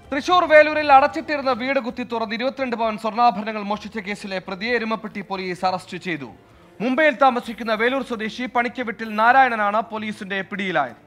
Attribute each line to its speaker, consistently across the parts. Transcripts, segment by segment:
Speaker 1: തൃശൂർ വേലൂരിൽ അടച്ചിട്ടിരുന്ന വീട് കുത്തി തുറന്ന് ഇരുപത്തിരണ്ട് പവൻ സ്വർണ്ണാഭരണങ്ങൾ മോഷ്ടിച്ച കേസിലെ പ്രതിയെ എരുമപ്പെട്ടി പോലീസ് അറസ്റ്റ് ചെയ്തു മുംബൈയിൽ താമസിക്കുന്ന വേലൂർ സ്വദേശി പണിക്ക വീട്ടിൽ നാരായണനാണ് പോലീസിന്റെ പിടിയിലായത്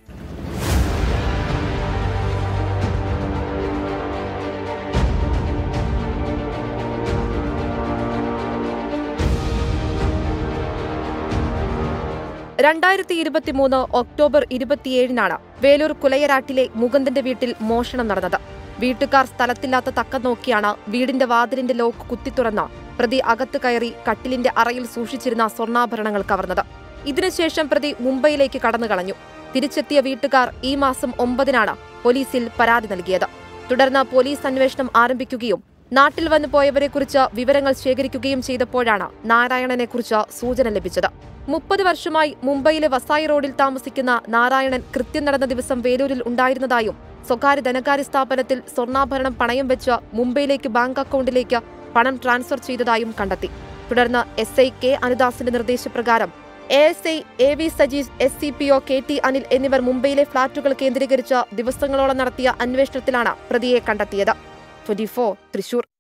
Speaker 2: രണ്ടായിരത്തി ഇരുപത്തിമൂന്ന് ഒക്ടോബർ ഇരുപത്തിയേഴിനാണ് വേലൂർ കുലയരാട്ടിലെ മുകുന്ദന്റെ വീട്ടിൽ മോഷണം നടന്നത് വീട്ടുകാർ സ്ഥലത്തില്ലാത്ത തക്കം നോക്കിയാണ് വീടിന്റെ വാതിലിന്റെ ലോക്ക് കുത്തിത്തുറന്ന് പ്രതി അകത്ത് കയറി കട്ടിലിന്റെ അറയിൽ സൂക്ഷിച്ചിരുന്ന സ്വർണ്ണാഭരണങ്ങൾ കവർന്നത് ഇതിനുശേഷം പ്രതി മുംബൈയിലേക്ക് കടന്നു കളഞ്ഞു തിരിച്ചെത്തിയ വീട്ടുകാർ ഈ മാസം ഒമ്പതിനാണ് പോലീസിൽ പരാതി നൽകിയത് തുടർന്ന് പോലീസ് അന്വേഷണം ആരംഭിക്കുകയും നാട്ടിൽ വന്നു പോയവരെക്കുറിച്ച് വിവരങ്ങൾ ശേഖരിക്കുകയും ചെയ്തപ്പോഴാണ് നാരായണനെക്കുറിച്ച് സൂചന ലഭിച്ചത് മുപ്പത് വർഷമായി മുംബൈയിലെ വസായി റോഡിൽ താമസിക്കുന്ന നാരായണൻ കൃത്യം നടന്ന ദിവസം വേലൂരിൽ ഉണ്ടായിരുന്നതായും സ്വകാര്യ ധനകാര്യ സ്ഥാപനത്തിൽ സ്വർണ്ണാഭരണം പണയം വെച്ച് മുംബൈയിലേക്ക് ബാങ്ക് അക്കൗണ്ടിലേക്ക് പണം ട്രാൻസ്ഫർ ചെയ്തതായും കണ്ടെത്തി തുടർന്ന് എസ് ഐ കെ അനുദാസിന്റെ നിർദ്ദേശപ്രകാരം A S I A V Sajees S C P O K T Anil എന്നിവർ മുംബൈയിലെ ഫ്ളാറ്റുകൾ കേന്ദ്രീകരിച്ച് ദിവസങ്ങളോളം നടത്തിയ അന്വേഷണത്തിലാണ് പ്രതിയെ കണ്ടെത്തിയത് ട്വന്റി തൃശൂർ